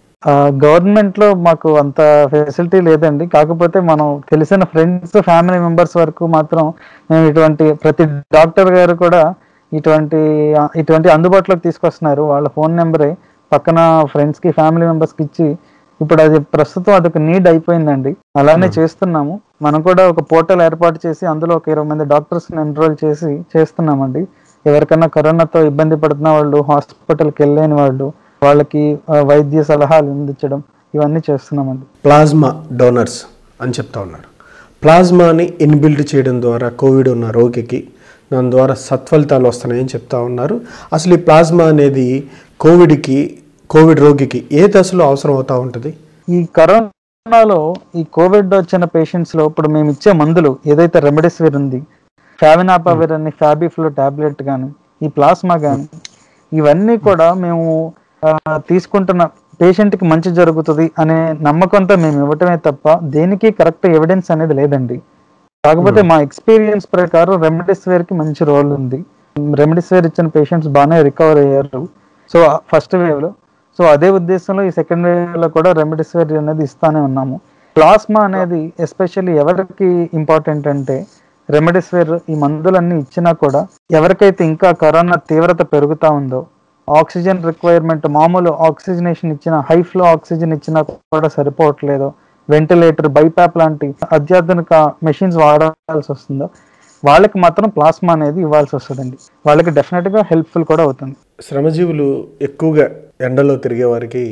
గవర్నమెంట్ లో మాకు అంత ఫెసిలిటీ లేదండి కాకపోతే మనం తెలిసిన ఫ్రెండ్స్ ఫ్యామిలీ మెంబర్స్ వరకు మాత్రం మేము ఇటువంటి ప్రతి డాక్టర్ గారు కూడా ఇటువంటి ఇటువంటి అందుబాటులోకి తీసుకొస్తున్నారు వాళ్ళ ఫోన్ నెంబరే పక్కన ఫ్రెండ్స్ కి ఫ్యామిలీ మెంబర్స్ కి ఇచ్చి ఇప్పుడు అది ప్రస్తుతం అదొక నీడ్ అయిపోయిందండి అలానే చేస్తున్నాము మనం కూడా ఒక పోర్టల్ ఏర్పాటు చేసి అందులో ఒక ఇరవై మంది డాక్టర్స్ ఎన్రోల్ చేసి చేస్తున్నామండి ఎవరికైనా కరోనాతో ఇబ్బంది పడుతున్న వాళ్ళు హాస్పిటల్కి వెళ్ళలేని వాళ్ళు వాళ్ళకి ఆ, వైద్య సలహాలు అందించడం ఇవన్నీ చేస్తున్నామండి ప్లాజ్మా డోనర్స్ అని చెప్తా ఉన్నారు ప్లాజ్మాని ఇన్బిల్డ్ చేయడం ద్వారా కోవిడ్ ఉన్న రోగికి దాని ద్వారా సత్ఫలితాలు వస్తున్నాయని చెప్తా ఉన్నారు అసలు ఈ ప్లాజ్మా అనేది కోవిడ్కి కోవిడ్ రోగికి ఏ దశలో అవసరం అవుతూ ఉంటుంది ఈ కరోనాలో ఈ కోవిడ్ వచ్చిన పేషెంట్స్ లో ఇప్పుడు మేము ఇచ్చే మందులు ఏదైతే రెమెడిసివిర్ ఉంది ఫావినాపావిర్ అని ఫ్యాబిఫ్లో టాబ్లెట్ కానీ ఈ ప్లాస్మా కానీ ఇవన్నీ కూడా మేము ఆ, తీసుకుంటున్న patient కి మంచి జరుగుతుంది అనే నమ్మకంతో మేము ఇవ్వటమే తప్ప దేనికి కరెక్ట్ ఎవిడెన్స్ అనేది లేదండి కాకపోతే మా ఎక్స్పీరియన్స్ ప్రకారం రెమెడిసివిర్ కి మంచి రోల్ ఉంది రెమెడిసివిర్ ఇచ్చిన పేషెంట్స్ బాగానే రికవర్ అయ్యారు సో ఫస్ట్ వేవ్ లో సో అదే ఉద్దేశంలో ఈ సెకండ్ వేవ్ లో కూడా రెమెడిసివిర్ అనేది ఇస్తానే ఉన్నాము ప్లాస్మా అనేది ఎస్పెషల్లీ ఎవరికి ఇంపార్టెంట్ అంటే రెమెడిసివిర్ ఈ మందులన్నీ ఇచ్చినా కూడా ఎవరికైతే ఇంకా కరోనా తీవ్రత పెరుగుతా ఉందో ఆక్సిజన్ రిక్వైర్మెంట్ మామూలు ఆక్సిజనేషన్ ఇచ్చిన హై ఫ్లో ఆక్సిజన్ ఇచ్చినా కూడా సరిపోవట్లేదు వెంటిలేటర్ బైపాప్ లాంటి అత్యాధునిక మెషిన్స్ వాడాల్సి వస్తుందో వాళ్ళకి మాత్రం ప్లాస్మా అనేది ఇవ్వాల్సి వస్తుందండి వాళ్ళకి డెఫినెట్ గా హెల్ప్ఫుల్ కూడా అవుతుంది శ్రమజీవులు ఎక్కువగా ఎండలో తిరిగే వారికి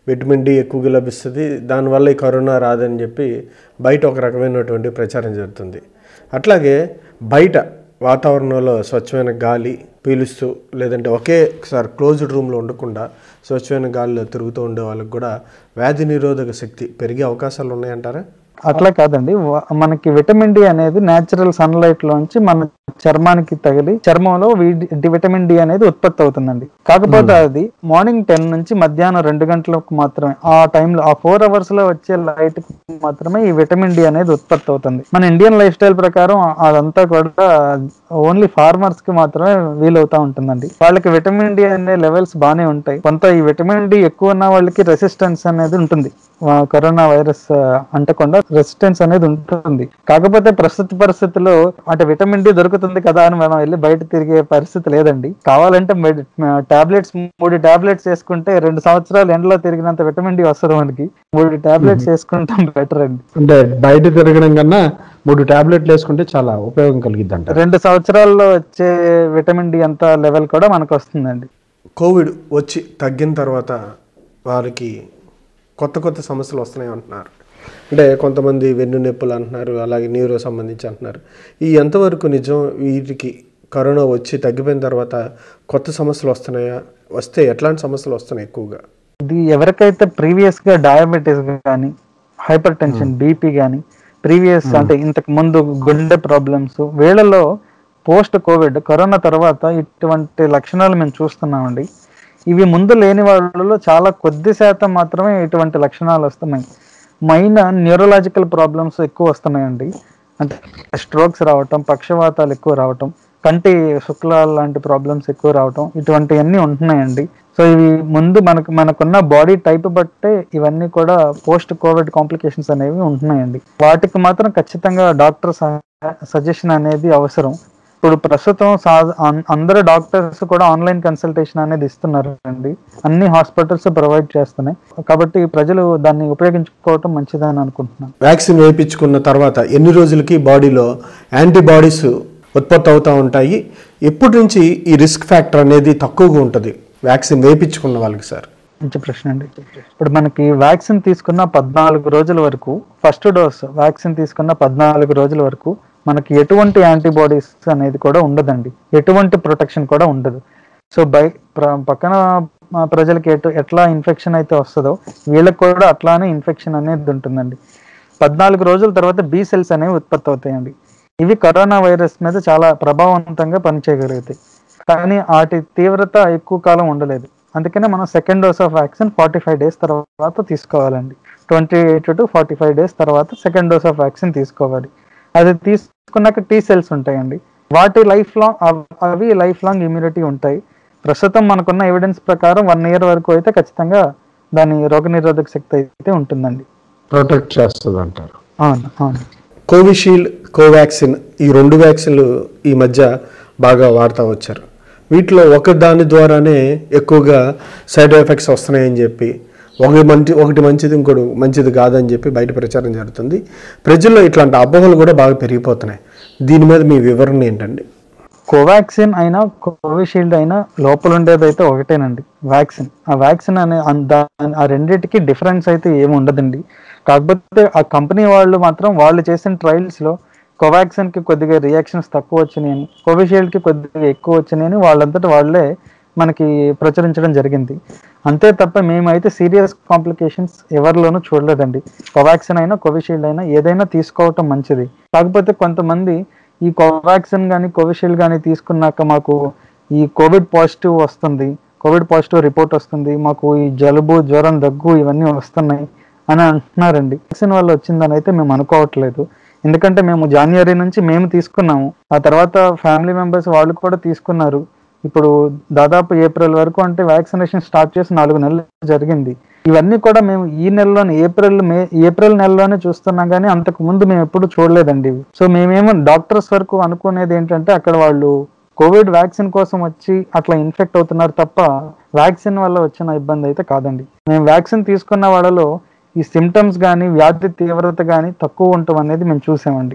విటమిన్ డి ఎక్కువగా లభిస్తుంది దానివల్ల ఈ కరోనా రాదని చెప్పి బయట ఒక రకమైనటువంటి ప్రచారం జరుగుతుంది అట్లాగే బయట వాతావరణంలో స్వచ్ఛమైన గాలి పీలుస్తూ లేదంటే ఒకేసారి క్లోజ్డ్ రూమ్లో ఉండకుండా స్వచ్ఛమైన గాలిలో తిరుగుతూ ఉండే వాళ్ళకి కూడా వ్యాధి నిరోధక శక్తి పెరిగే అవకాశాలు ఉన్నాయంటారా అట్లా కాదండి వ- మనకి విటమిన్ డి అనేది నేచురల్ సన్లైట్ లోంచి మన చర్మానికి తగిలి చర్మంలో వి- డి- విటమిన్ డి అనేది ఉత్పత్తి అవుతుందండి కాకపోతే అది మార్నింగ్ టెన్ నుంచి మధ్యాహ్నం రెండు గంటలకు మాత్రమే ఆ టైంలో ఆ ఫోర్ అవర్స్ లో వచ్చే లైట్ మాత్రమే ఈ విటమిన్ డి అనేది ఉత్పత్తి అవుతుంది మన ఇండియన్ లైఫ్ స్టైల్ ప్రకారం అదంతా కూడా ఓన్లీ ఫార్మర్స్ కి మాత్రమే వీలవుతా ఉంటుందండి వాళ్ళకి విటమిన్ డి అనే లెవెల్స్ బాగానే ఉంటాయి కొంత ఈ విటమిన్ డి ఎక్కువ ఉన్న వాళ్ళకి రెసిస్టెన్స్ అనేది ఉంటుంది ఆ, కరోనా వైరస్ ఆ, అంటకుండా రెసిస్టెన్స్ అనేది ఉంటుంది కాకపోతే ప్రస్తుత పరిస్థితుల్లో అంటే విటమిన్ డి దొరుకుతుంది కదా అని మనం వెళ్ళి బయట తిరిగే పరిస్థితి లేదండి కావాలంటే టాబ్లెట్స్ మూడు టాబ్లెట్స్ వేసుకుంటే రెండు సంవత్సరాలు ఎండలో తిరిగినంత విటమిన్ డి వస్తుంది మనకి మూడు టాబ్లెట్స్ వేసుకుంటాం బెటర్ అండి అంటే బయట తిరగడం కన్నా మూడు టాబ్లెట్లు వేసుకుంటే చాలా ఉపయోగం కలిగిద్ది అంటారు రెండు సంవత్సరాల్లో వచ్చే విటమిన్ డి అంత లెవెల్ కూడా మనకు వస్తుందండి కోవిడ్ వచ్చి తగ్గిన తర్వాత వారికి కొత్త కొత్త సమస్యలు వస్తున్నాయి అంటున్నారు అంటే కొంతమంది వెన్ను నొప్పులు అంటున్నారు అలాగే న్యూరో సంబంధించి అంటున్నారు ఈ ఎంతవరకు నిజం వీటికి కరోనా వచ్చి తగ్గిపోయిన తర్వాత కొత్త సమస్యలు వస్తున్నాయా వస్తే ఎట్లాంటి సమస్యలు వస్తున్నాయి ఎక్కువగా ఇది ఎవరికైతే ప్రీవియస్ గా డయాబెటీస్ కానీ హైపర్ టెన్షన్ బీపీ కానీ ప్రీవియస్ అంటే ఇంతకు ముందు గుండె ప్రాబ్లమ్స్ వీళ్ళలో పోస్ట్ కోవిడ్ కరోనా తర్వాత ఇటువంటి లక్షణాలు మేము చూస్తున్నామండి ఇవి ముందు లేని వాళ్ళలో చాలా కొద్ది శాతం మాత్రమే ఇటువంటి లక్షణాలు వస్తున్నాయి మైన న్యూరలాజికల్ ప్రాబ్లమ్స్ ఎక్కువ వస్తున్నాయండి అంటే స్ట్రోక్స్ రావటం పక్షవాతాలు ఎక్కువ రావటం కంటి శుక్లాలు లాంటి ప్రాబ్లమ్స్ ఎక్కువ రావటం ఇటువంటివన్నీ ఉంటున్నాయండి సో ఇవి ముందు మనకు మనకున్న బాడీ టైప్ బట్టే ఇవన్నీ కూడా పోస్ట్ కోవిడ్ కాంప్లికేషన్స్ అనేవి ఉంటున్నాయండి వాటికి మాత్రం ఖచ్చితంగా డాక్టర్ సజెషన్ అనేది అవసరం ఇప్పుడు ప్రస్తుతం సా- అన్- అందరు డాక్టర్స్ కూడా ఆన్లైన్ కన్సల్టేషన్ అనేది ఇస్తున్నారు అండి అన్ని హాస్పిటల్స్ ప్రొవైడ్ చేస్తున్నాయి కాబట్టి ప్రజలు దాన్ని ఉపయోగించుకోవటం మంచిదని అనుకుంటున్నాను వ్యాక్సిన్ వేయించుకున్న తర్వాత ఎన్ని రోజులకి బాడీలో యాంటీబాడీస్ ఉత్పత్తి అవుతూ ఉంటాయి ఎప్పటి నుంచి ఈ రిస్క్ ఫ్యాక్టర్ అనేది తక్కువగా ఉంటుంది వ్యాక్సిన్ వేయించుకున్న వాళ్ళకి సార్ మంచి ప్రశ్న అండి ఇప్పుడు మనకి వ్యాక్సిన్ తీసుకున్న పద్నాలుగు రోజుల వరకు ఫస్ట్ డోస్ వ్యాక్సిన్ తీసుకున్న పద్నాలుగు రోజుల వరకు మనకి ఎటువంటి యాంటీబాడీస్ అనేది కూడా ఉండదండి ఎటువంటి ప్రొటెక్షన్ కూడా ఉండదు సో బై ప్ర- పక్కన ఆ, ప్రజలకి ఎటు ఎట్లా ఇన్ఫెక్షన్ అయితే వస్తుందో వీళ్ళకి కూడా అట్లానే ఇన్ఫెక్షన్ అనేది ఉంటుందండి పద్నాలుగు రోజుల తర్వాత బి సెల్స్ అనేవి ఉత్పత్తి అవుతాయండి ఇవి కరోనా వైరస్ మీద చాలా ప్రభావవంతంగా పనిచేయగలుగుతాయి కానీ వాటి తీవ్రత ఎక్కువ కాలం ఉండలేదు అందుకనే మనం second dose of vaccine forty five days తర్వాత తీసుకోవాలండి twenty eight to forty five days తర్వాత సెకండ్ డోస్ ఆఫ్ వ్యాక్సిన్ తీసుకోవాలి అది తీసుకున్నాక టీ సెల్స్ ఉంటాయండి వాటి లైఫ్ లాంగ్ అవి లైఫ్ లాంగ్ ఇమ్యూనిటీ ఉంటాయి ప్రస్తుతం మనకున్న ఎవిడెన్స్ ప్రకారం వన్ ఇయర్ వరకు అయితే ఖచ్చితంగా దాని రోగనిరోధక శక్తి అయితే ఉంటుందండి ప్రొటెక్ట్ చేస్తుంది అంటారు అవును అవును కోవిషీల్డ్ కోవాక్సిన్ ఈ రెండు వ్యాక్సిన్లు ఈ మధ్య బాగా వాడుతూ వచ్చారు వీటిలో ఒక దాని ద్వారానే ఎక్కువగా సైడ్ ఎఫెక్ట్స్ వస్తున్నాయని చెప్పి ఒకటి మంచి ఒకటి మంచిది ఇంకోటి మంచిది కాదని చెప్పి బయట ప్రచారం జరుగుతుంది ప్రజల్లో ఇట్లాంటి అపోహలు కూడా బాగా పెరిగిపోతున్నాయి దీని మీద మీ వివరణ ఏంటండి కోవాక్సిన్ అయినా కోవిషీల్డ్ అయినా లోపల ఉండేది అయితే ఒకటేనండి వ్యాక్సిన్ ఆ వ్యాక్సిన్ అనే అన్- దా- ఆ రెండింటికి డిఫరెన్స్ అయితే ఏమి ఉండదండి కాకపోతే ఆ కంపెనీ వాళ్ళు మాత్రం వాళ్ళు చేసిన ట్రయల్స్ లో కోవాక్సిన్ కి కొద్దిగా రియాక్షన్స్ తక్కువ వచ్చినాయని కోవిషీల్డ్ కి కొద్దిగా ఎక్కువ వచ్చినాయని వాళ్ళంతటా వాళ్ళే మనకి ప్రచురించడం జరిగింది అంతే తప్ప మేమైతే సీరియస్ కాంప్లికేషన్స్ ఎవరిలోనూ చూడలేదండి కోవాక్సిన్ అయినా కోవిషీల్డ్ అయినా ఏదైనా తీసుకోవటం మంచిది కాకపోతే కొంతమంది ఈ కోవాక్సిన్ కానీ కోవిషీల్డ్ కానీ తీసుకున్నాక మాకు ఈ కోవిడ్ పాజిటివ్ వస్తుంది కోవిడ్ పాజిటివ్ రిపోర్ట్ వస్తుంది మాకు ఈ జలుబు జ్వరం దగ్గు ఇవన్నీ వస్తున్నాయి అని అంటున్నారండి వ్యాక్సిన్ వల్ల వచ్చిందని అయితే మేము అనుకోవట్లేదు ఎందుకంటే మేము జనవరి నుంచి మేము తీసుకున్నాము ఆ తర్వాత ఫ్యామిలీ మెంబర్స్ వాళ్ళు కూడా తీసుకున్నారు ఇప్పుడు దాదాపు ఏప్రిల్ వరకు అంటే వ్యాక్సినేషన్ స్టార్ట్ చేసి నాలుగు నెలలు జరిగింది ఇవన్నీ కూడా మేము ఈ నెలలోనే ఏప్రిల్ మే ఏప్రిల్ నెలలోనే చూస్తున్నాం కానీ అంతకు ముందు మేము ఎప్పుడు చూడలేదండి ఇవి సో మేమేమో డాక్టర్స్ వరకు అనుకునేది ఏంటంటే అక్కడ వాళ్ళు కోవిడ్ వ్యాక్సిన్ కోసం వచ్చి అట్లా ఇన్ఫెక్ట్ అవుతున్నారు తప్ప వ్యాక్సిన్ వల్ల వచ్చిన ఇబ్బంది అయితే కాదండి మేము వ్యాక్సిన్ తీసుకున్న వాళ్ళలో ఈ సిమ్టమ్స్ కానీ వ్యాధి తీవ్రత కానీ తక్కువ ఉండటం అనేది మేము చూసామండి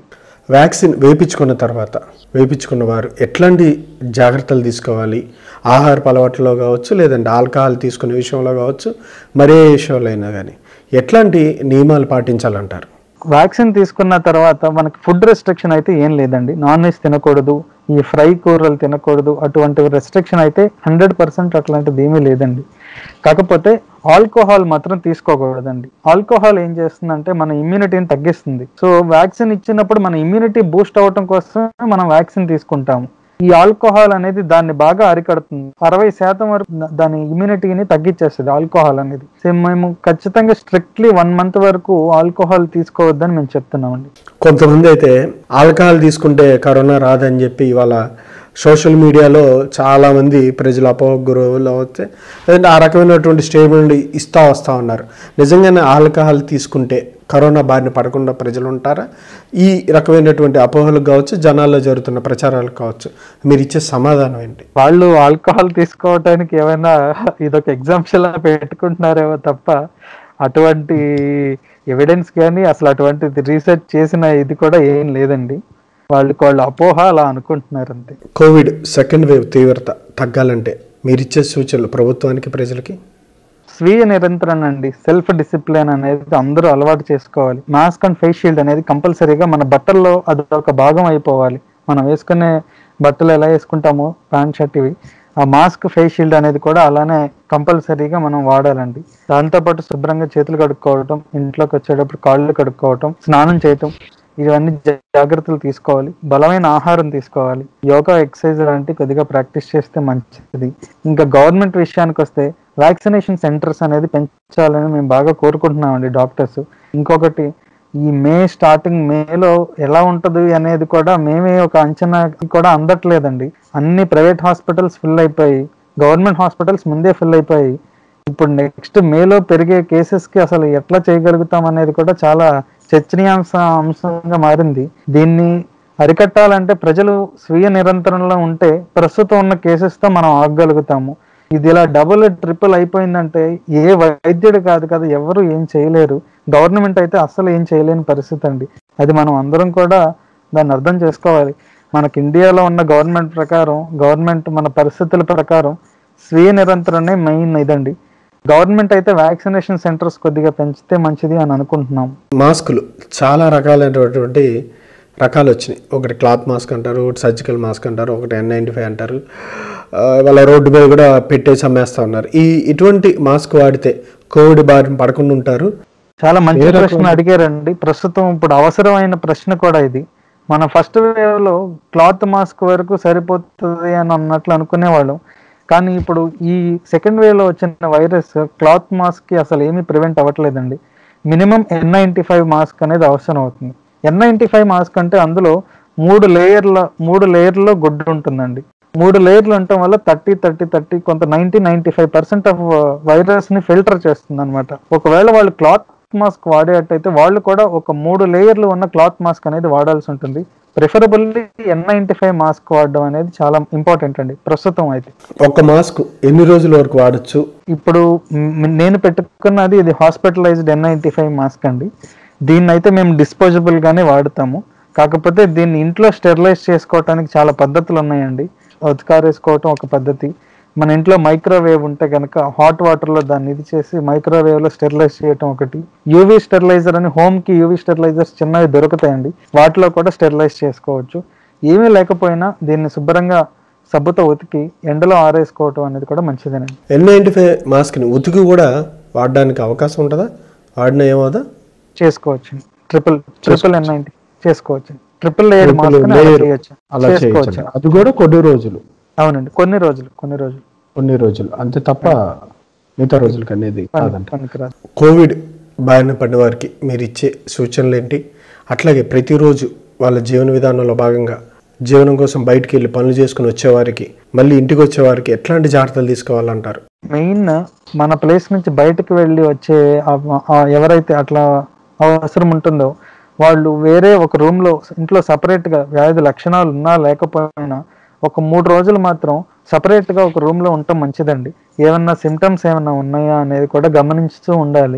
వ్యాక్సిన్ వేయించుకున్న తర్వాత వేయించుకున్న వారు ఎట్లాంటి జాగ్రత్తలు తీసుకోవాలి ఆహారపు అలవాట్లలో కావచ్చు లేదంటే ఆల్కహాల్ తీసుకునే విషయంలో కావచ్చు మరే విషయంలో అయినా కానీ ఎట్లాంటి నియమాలు పాటించాలంటారు వ్యాక్సిన్ తీసుకున్న తర్వాత మనకి ఫుడ్ రెస్ట్రిక్షన్ అయితే ఏం లేదండి నాన్ వెజ్ తినకూడదు ఈ ఫ్రై కూరలు తినకూడదు అటువంటి రెస్ట్రిక్షన్ అయితే హండ్రెడ్ పర్సెంట్ అట్లాంటిది ఏమీ లేదండి కాకపోతే ఆల్కహాల్ మాత్రం తీసుకోకూడదండి ఆల్కహాల్ ఏం చేస్తుందంటే మన ఇమ్యూనిటీని తగ్గిస్తుంది సో వ్యాక్సిన్ ఇచ్చినప్పుడు మన ఇమ్యూనిటీ బూస్ట్ అవ్వటం కోసం మనం వ్యాక్సిన్ తీసుకుంటాము ఈ ఆల్కహాల్ అనేది దాన్ని బాగా అరికడుతుంది అరవై శాతం వరకు దా- దాని ఇమ్యూనిటీని తగ్గించేస్తుంది ఆల్కహాల్ అనేది సో మేము ఖచ్చితంగా స్ట్రిక్ట్లీ వన్ మంత్ వరకు ఆల్కహాల్ తీసుకోవద్దని మేము చెప్తున్నామండి కొంతమంది అయితే ఆల్కహాల్ తీసుకుంటే కరోనా రాదని చెప్పి ఇవాళ సోషల్ మీడియాలో చాలామంది ప్రజలు అపోహకు గురవులు అవుతే లేదంటే ఆ రకమైనటువంటి స్టేట్మెంట్ ఇస్తా వస్తూ ఉన్నారు నిజంగానే ఆల్కహాల్ తీసుకుంటే కరోనా బారిన పడకుండా ప్రజలు ఉంటారా ఈ రకమైనటువంటి అపోహలకు కావచ్చు జనాల్లో జరుగుతున్న ప్రచారాలకు కావచ్చు మీరు ఇచ్చే సమాధానం ఏంటి వాళ్ళు ఆల్కహాల్ తీసుకోవటానికి ఏమైనా ఇదొక ఎగ్జామ్షన్ లా పెట్టుకుంటున్నారేమో తప్ప అటువంటి ఎవిడెన్స్ కానీ అసలు అటువంటి రీసెర్చ్ చేసిన ఇది కూడా ఏం లేదండి వాళ్ళకి వాళ్ళు అపోహ అలా అనుకుంటున్నారు అంతే కోవిడ్ సెకండ్ వేవ్ తీవ్రత తగ్గాలంటే మీరు ఇచ్చే సూచనలు ప్రభుత్వానికి ప్రజలకి స్వీయ నిరంతరణ అండి సెల్ఫ్ డిసిప్లిన్ అనేది అందరూ అలవాటు చేసుకోవాలి మాస్క్ అండ్ ఫేస్ షీల్డ్ అనేది కంపల్సరీగా మన బట్టల్లో అది ఒక భాగం అయిపోవాలి మనం వేసుకునే బట్టలు ఎలా వేసుకుంటామో ప్యాంట్ షర్ట్ ఇవి ఆ మాస్క్ ఫేస్ షీల్డ్ అనేది కూడా అలానే కంపల్సరీగా మనం వాడాలండి దాంతోపాటు శుభ్రంగా చేతులు కడుక్కోవటం ఇంట్లోకి వచ్చేటప్పుడు కాళ్ళు కడుక్కోవటం స్నానం చేయటం ఇవన్నీ జా- జాగ్రత్తలు తీసుకోవాలి బలమైన ఆహారం తీసుకోవాలి యోగా ఎక్సర్సైజ్ లాంటి కొద్దిగా ప్రాక్టీస్ చేస్తే మంచిది ఇంకా గవర్నమెంట్ విషయానికి వస్తే వ్యాక్సినేషన్ సెంటర్స్ అనేది పెంచాలని మేము బాగా కోరుకుంటున్నామండి డాక్టర్స్ ఇంకొకటి ఈ మే స్టార్టింగ్ మేలో ఎలా ఉంటుంది అనేది కూడా మేమే ఒక అంచనా కూడా అందట్లేదండి అన్ని ప్రైవేట్ హాస్పిటల్స్ ఫిల్ అయిపోయి గవర్నమెంట్ హాస్పిటల్స్ ముందే ఫిల్ అయిపోయి ఇప్పుడు నెక్స్ట్ మేలో పెరిగే కేసెస్ కి అసలు ఎట్లా చేయగలుగుతాం అనేది కూడా చాలా చర్చనీయాంశ అంశంగా మారింది దీన్ని అరికట్టాలంటే ప్రజలు స్వీయ నిరంతరంలో ఉంటే ప్రస్తుతం ఉన్న కేసెస్ తో మనం ఆగగలుగుతాము ఇది ఇలా డబుల్ ట్రిపుల్ అయిపోయిందంటే ఏ వైద్యుడు కాదు కదా ఎవరు ఏం చేయలేరు గవర్నమెంట్ అయితే అస్సలు ఏం చేయలేని పరిస్థితి అండి అది మనం అందరం కూడా దాన్ని అర్థం చేసుకోవాలి మనకి ఇండియాలో ఉన్న గవర్నమెంట్ ప్రకారం గవర్నమెంట్ మన పరిస్థితుల ప్రకారం స్వీయ నిరంతరణే మెయిన్ ఇదండి గవర్నమెంట్ అయితే వ్యాక్సినేషన్ సెంటర్స్ కొద్దిగా పెంచితే మంచిది అని అనుకుంటున్నాం మాస్కులు చాలా రకాలైనటువంటి రకాలు వచ్చినాయి ఒకటి క్లాత్ మాస్క్ అంటారు ఒకటి సర్జికల్ మాస్క్ అంటారు ఒకటి ఎన్ నైంటీ ఫైవ్ అంటారు ఆ, వాళ్ళ రోడ్డు మీద కూడా పెట్టేసి అమ్మేస్తా ఉన్నారు ఈ ఇటువంటి మాస్క్ వాడితే కోవిడ్ బారిన పడకుండా ఉంటారు చాలా మంచి ఏ రకమైన- ప్రశ్న అడిగారండి ప్రస్తుతం ఇప్పుడు అవసరమైన ప్రశ్న కూడా ఇది మన ఫస్ట్ వేవ్ లో క్లాత్ మాస్క్ వరకు సరిపోతుంది అని అన్నట్లు అనుకునేవాళ్ళం కానీ ఇప్పుడు ఈ సెకండ్ వేవ్ లో వచ్చిన వైరస్ క్లాత్ మాస్క్ కి అసలు ఏమీ ప్రివెంట్ అవ్వట్లేదండి minimum N ninety five mask అనేది అవసరం అవుతుంది ఎన్ నైంటీ ఫైవ్ మాస్క్ అంటే అందులో మూడు లేయర్ల మూడు లేయర్లో గుడ్డు ఉంటుందండి మూడు లేయర్లు ఉండటం వల్ల థర్టీ థర్టీ థర్టీ కొంత ninety ninety five percent of virus ని ఫిల్టర్ చేస్తుంది అనమాట ఒకవేళ వాళ్ళు క్లాత్ మాస్క్ వాడేటట్టయితే వాళ్ళు కూడా ఒక మూడు లేయర్లు ఉన్న క్లాత్ మాస్క్ అనేది వాడాల్సి ఉంటుంది preferably N ninety five mask వాడడం అనేది చాలా ఇంపార్టెంట్ అండి ప్రస్తుతం అయితే ఒక మాస్క్ ఎన్ని రోజుల వరకు వాడచ్చు ఇప్పుడు మ్, నేను పెట్టుకున్నది ఇది hospitalised N ninety five mask అండి దీన్ని అయితే మేము డిస్పోజబుల్ గానే వాడుతాము కాకపోతే దీన్ని ఇంట్లో స్టెరిలైజ్ చేసుకోవటానికి చాలా పద్ధతులు ఉన్నాయండి ఉతికారేసుకోవటం ఒక పద్ధతి మన ఇంట్లో మైక్రోవేవ్ ఉంటే కనుక హాట్ వాటర్లో దాన్ని ఇది చేసి మైక్రోవేవ్లో స్టెరిలైజ్ చేయటం ఒకటి యూవీ స్టెరిలైజర్ అని హోమ్కి యూవీ స్టెరిలైజర్స్ చిన్నవి దొరుకుతాయండి వాటిలో కూడా స్టెరిలైజ్ చేసుకోవచ్చు ఏమీ లేకపోయినా దీన్ని శుభ్రంగా సబ్బుతో ఉతికి ఎండలో ఆరేసుకోవటం అనేది కూడా మంచిదేనండి ఎన్ నైంటీ ఫైవ్ మాస్క్ని ఉతికి కూడా వాడడానికి అవకాశం ఉంటుందా వాడిన ఏమవుదా చేసుకోవచ్చు ట్రిపుల్ ట్రిపుల్ ఎన్ నైన్టీ చేసుకోవచ్చు triple layer Triple mask layer చేయొచ్చు అలా చేసుకోవచ్చు చేయొచ్చు అది కూడా కొన్ని రోజులు అవునండి కొన్ని రోజులు కొన్ని రోజులు కొన్ని రోజులు అంతే తప్ప మిగతా రోజులకి అనేది కాదంట పనికిరాదు కోవిడ్ బారిన పడిన వారికి మీరు ఇచ్చే సూచనలు ఏంటి అట్లాగే ప్రతిరోజు వాళ్ళ జీవన విధానంలో భాగంగా జీవనం కోసం బయటికి వెళ్ళి పనులు చేసుకుని వచ్చేవారికి మళ్ళీ ఇంటికి వచ్చేవారికి ఎట్లాంటి జాగ్రత్తలు తీసుకోవాలంటారు మెయిన్ మన ప్లేస్ నుంచి బయటకు వెళ్ళి వచ్చే ఆ- ఆ ఎవరైతే అట్లా అవసరం ఉంటుందో వాళ్ళు వేరే ఒక రూమ్ లో ఇంట్లో సపరేట్ గా వ్యాధి లక్షణాలు ఉన్నా లేకపోయినా ఒక మూడు రోజులు మాత్రం సపరేట్ గా ఒక రూమ్ లో ఉండటం మంచిదండి ఏమన్నా సిమ్టమ్స్ ఏమన్నా ఉన్నాయా అనేది కూడా గమనించుతూ ఉండాలి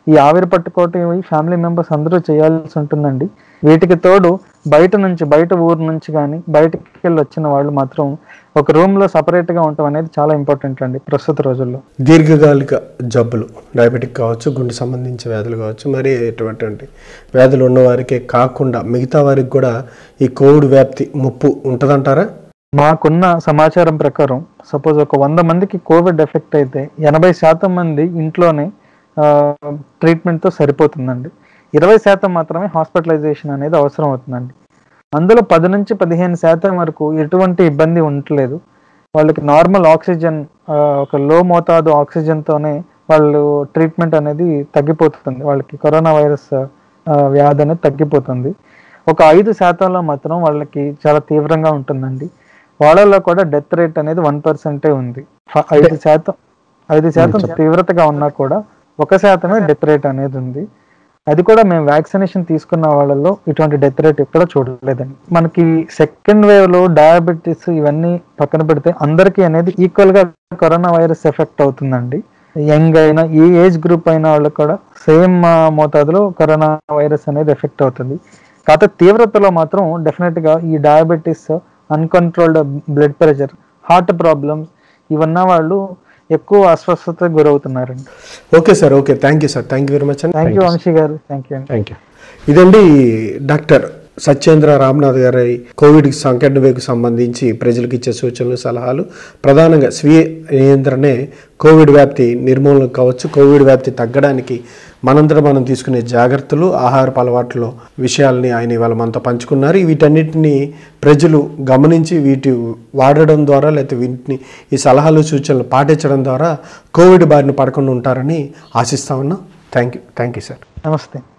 ఈ ఆవిరి పట్టుకోవటం ఇవి ఫ్యామిలీ మెంబర్స్ అందరూ చేయాల్సి ఉంటుందండి వీటికి తోడు బయట నుంచి బయట ఊరు నుంచి కానీ బయటకి వెళ్ళి వచ్చిన వాళ్ళు మాత్రం ఒక రూమ్లో సపరేట్గా ఉండటం అనేది చాలా ఇంపార్టెంట్ అండి ప్రస్తుత రోజుల్లో దీర్ఘకాలిక జబ్బులు డయాబెటిక్ కావచ్చు గుండె సంబంధించిన వ్యాధులు కావచ్చు మరి ఎటువంటి వ్యాధులు ఉన్నవారికే కాకుండా మిగతా వారికి కూడా ఈ కోవిడ్ వ్యాప్తి ముప్పు ఉంటుందంటారా మాకున్న సమాచారం ప్రకారం సపోజ్ ఒక వంద మందికి కోవిడ్ ఎఫెక్ట్ అయితే ఎనభై శాతం మంది ఇంట్లోనే ట్రీట్మెంట్తో సరిపోతుందండి ఇరవై శాతం మాత్రమే హాస్పిటలైజేషన్ అనేది అవసరం అవుతుందండి అందులో పది నుంచి పదిహేను శాతం వరకు ఎటువంటి ఇబ్బంది ఉండట్లేదు వాళ్ళకి నార్మల్ ఆక్సిజన్ ఆ, ఒక లో మోతాదు ఆక్సిజన్తోనే వాళ్ళు ట్రీట్మెంట్ అనేది తగ్గిపోతుంది వాళ్ళకి కరోనా వైరస్ ఆ, వ్యాధి అనేది తగ్గిపోతుంది ఒక ఐదు శాతంలో మాత్రం వాళ్ళకి చాలా తీవ్రంగా ఉంటుందండి వాళ్ళలో కూడా డెత్ రేట్ అనేది వన్ పర్సెంటే ఉంది ఫ- ఐదు శాతం ఐదు శాతం తీవ్రతగా ఉన్నా కూడా ఒక శాతమే డెత్ రేట్ అనేది ఉంది అది కూడా మేము వ్యాక్సినేషన్ తీసుకున్న వాళ్ళలో ఇటువంటి డెత్ రేట్ ఎక్కడ చూడలేదండి మనకి సెకండ్ వేవ్ లో డయాబెటీస్ ఇవన్నీ పక్కన పెడితే అందరికీ అనేది ఈక్వల్ గా కరోనా వైరస్ ఎఫెక్ట్ అవుతుందండి యంగ్ అయినా ఏ ఏజ్ గ్రూప్ అయిన వాళ్ళకి కూడా సేమ్ మోతాదులో కరోనా వైరస్ అనేది ఎఫెక్ట్ అవుతుంది కాకపోతే తీవ్రతలో మాత్రం డెఫినెట్ గా ఈ diabetes uncontrolled blood pressure heart problems ఇవన్న వాళ్ళు ఎక్కువ అస్వస్థతకు గురవుతున్నారండి okay sir okay thank you sir thank you very much అండి thank you Vamshi garu thank you అండి థ్యాంక్ యూ ఇదండి డాక్టర్ సత్యేంద్ర రామ్నాథ్ గారి కోవిడ్ సంకట వేకు సంబంధించి ప్రజలకు ఇచ్చే సూచనలు సలహాలు ప్రధానంగా స్వీయ నియంత్రణే కోవిడ్ వ్యాప్తి నిర్మూలన కావచ్చు కోవిడ్ వ్యాప్తి తగ్గడానికి మనంతట మనం తీసుకునే జాగ్రత్తలు ఆహారపు అలవాట్ల విషయాల్ని ఆయన ఇవాళ మనతో పంచుకున్నారు వీటన్నిటిని ప్రజలు గమనించి వీటి వాడడం ద్వారా లేకపోతే వీటిని ఈ సలహాలు సూచనలు పాటించడం ద్వారా కోవిడ్ బారిన పడకుండా ఉంటారని ఆశిస్తా ఉన్నాం thank you thank you sir నమస్తే